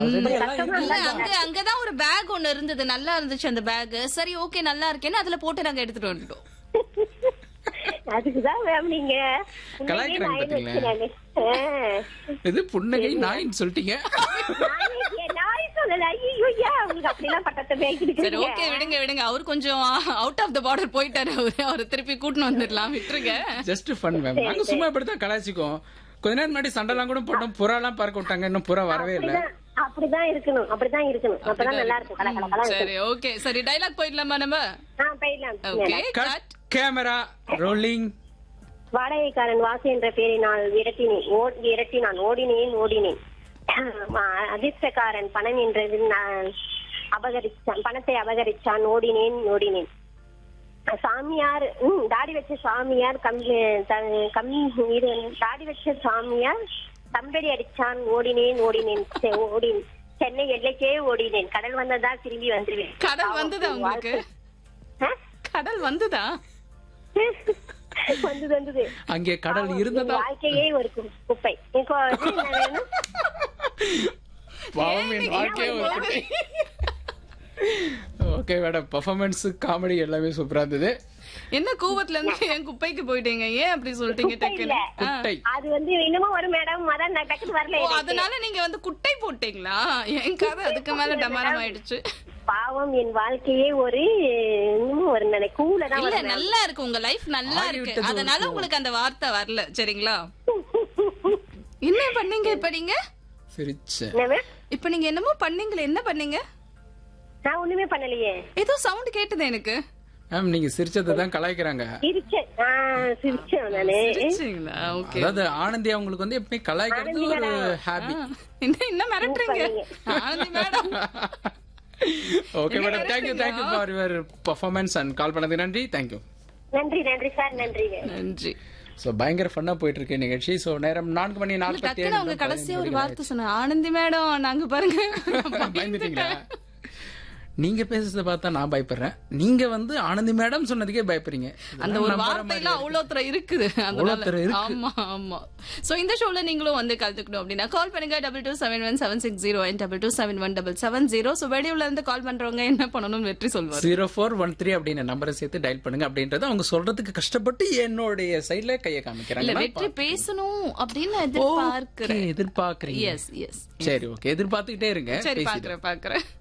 இல்ல அங்க அங்கதான் ஒரு பேக் ஒண்ணு இருந்தது நல்லா இருந்துச்சு அந்த பேக் சரி ஓகே நல்லா இருக்கேன்னு அதுல போட்டு நாங்க எடுத்துட்டு வந்துட்டோம் அதுக்குதான் மேம் நீங்க உண்மையிலேயே கலாய்க்கிறாங்க நாய் பாத்தீங்களா? வச்சு நானு. ஆ. இது புன்னகை நாயின்னு சொல்லிட்டீங்க நானே- நாய் சொல்லல ஐயோ ஐயா உங்களுக்கு அப்படிலாம் பட்டத்தை சரி பேசிக்கிட்டு ஓகே விடுங்க விடுங்க அவர் கொஞ்சம் அவுட் ஆஃப் த பார்டர் போயிட்டாரு அவரு அவரை திருப்பி கூட்டின்னு வந்துடலாம் விட்டுருங்க ஜஸ்ட் ஃபன் மேம் நாங்க சும்மா இப்படித்தான் கலாய்ச்சிக்கோம் கொஞ்ச நேரம் முன்னாடி சண்டைலாம் கூட போட்டோம் புறாலாம் பறக்க விட்டாங்க இன்னும் புறா வரவே இல்ல அப்படிதான் அப்படிதான் இருக்கணும் அப்படிதான் இருக்கணும் அப்பதான் நல்லா இருக்கும் கல கல கல சரி ஓகே சரி டைலாக் போயிடலாமா நம்ம ஆ போயிடலாம் ஓகே கட் கேமரா ரோலிங் வாடகைக்காரன் வாசு என்ற பெயரினால் விரட்டினேன் ஓ- விரட்டினான் ஓடினேன் ஓடினேன் அதிர்ஷ்டக்காரன் பணம் என்றது நான் அபகரிச்சான் பணத்தை அபகரிச்சான் ஓடினேன் ஓடினேன் சாமியார் ம், தாடி வச்ச சாமியார் கம்பி த- கம்மி இது தாடி வச்ச சாமியார் கம்பெடி அடிச்சான் ஓடினேன் ஓடினேன் செ- ஓடினேன் சென்னை எல்லைக்கே ஓடினேன் கடல் வந்ததா திரும்பி வந்துருவேன் கடல் வந்ததா உங்களுக்கு ஆ? கடல் வந்ததா வந்தது வந்தது அங்கே கடல் இருந்ததா வாழ்க்கையே ஒரு கு- குப்பை இப்போ இது என்ன வேணும்? பாவம் என் வாழ்க்கையே ஒரு குட்டை ஓகே மேடம் பெர்ஃபார்மன்ஸ் காமெடி எல்லாமே சூப்பரா இருந்தது என்ன கூவத்துல இருந்து என் குப்பைக்கு போயிட்டீங்க ஏன் அப்படி சொல்லிட்டீங்க குப்பை இல்ல. டக்குன்னு ஆ. குட்டை அது வந்து இன்னமும் வரும் மேடம் அதான் நான் டக்குனு வரல ஓ எனக்கு. அதனால நீங்க வந்து குட்டை போட்டீங்களா என் கதை அதுக்கு மேல டமாரம் ஆயிடுச்சு பாவம் என் வாழ்க்கையே ஒரு இன்னமும் ஒரு நினை கூல தான் இல்ல வரும் நல்லா இருக்கு உங்க லைஃப் நல்லா இருக்கு ஆகிவிட்டது ஒரு அதனால உங்களுக்கு அந்த வார்த்தை வரல சரிங்களா என்ன பண்ணீங்க இப்ப நீங்க சிரிச்சேன் என்ன ma'am? இப்ப நீங்க என்னமோ பண்ணீங்களே என்ன பண்ணீங்க நான் ஒண்ணுமே பண்ணலையே ஏதோ சவுண்ட் கேட்டது எனக்கு மேம் நீங்க சிரிச்சதை தான் கலாய்க்கிறாங்க சிரிச்சேன் ஆ, சிரிச்சேன் நானு சிரிச்சீங்களா ஓகே அதாவது ஆனந்தி அவங்களுக்கு வந்து எப்பவுமே கலாய்க்கிறது ஒரு ஹாபி என்ன என்ன மிரட்டுறீங்க Anandhi madam okay madam thank you thank you for your performance and call பண்ணதுக்கு நன்றி தேங்க்யூ நன்றி நன்றி சார் நன்றிங்க நன்றி ஸோ பயங்கர ஃபன்னா போயிட்டு இருக்கு நிகழ்ச்சி ஸோ நேரம் நான்கு மணி நாற்பத்தி டக்குனு அவங்க கடைசியா ஒரு வார்த்தை சொன்னாங்க ஆனந்தி மேடம் நாங்க பாருங்க பயந்துட்டீங்களா நீங்க பேசுறத பார்த்தா நான் பயப்படுறேன் நீங்க வந்து ஆனந்தி மேடம் சொன்னதுக்கே பயப்படுறீங்க அந்த ஒரு வார்த்தையில அவ்வளவு தூரம் இருக்குது அதனால தூரம் இருக்கு. ஆமா ஆமா சோ இந்த ஷோல நீங்களும் வந்து கலந்துக்கணும் அப்படின்னா கால் பண்ணுங்க double two seven one seven six zero double two seven one double seven zero so வெளியூர்ல இருந்து கால் பண்றவங்க என்ன பண்ணணும் வெற்றி சொல்வார் ஜீரோ ஃபோர் ஒன் த்ரீ அப்படின்னு நம்பரை சேர்த்து டயல் பண்ணுங்க அப்படின்றத அவங்க சொல்றதுக்கு கஷ்டப்பட்டு என்னுடைய சைடுல கையை இல்ல காமிக்கிறாங்க வெற்றி பேசணும் அப்படின்னு நான் எதிர்பார்க்கிறேன் எதிர்பார்க்கறீங்க எஸ் எஸ் சரி ஓகே எதிர்பார்த்துக்கிட்டே இருங்க சரி பேசிட்டு. பாக்குறேன் பாக்குறேன்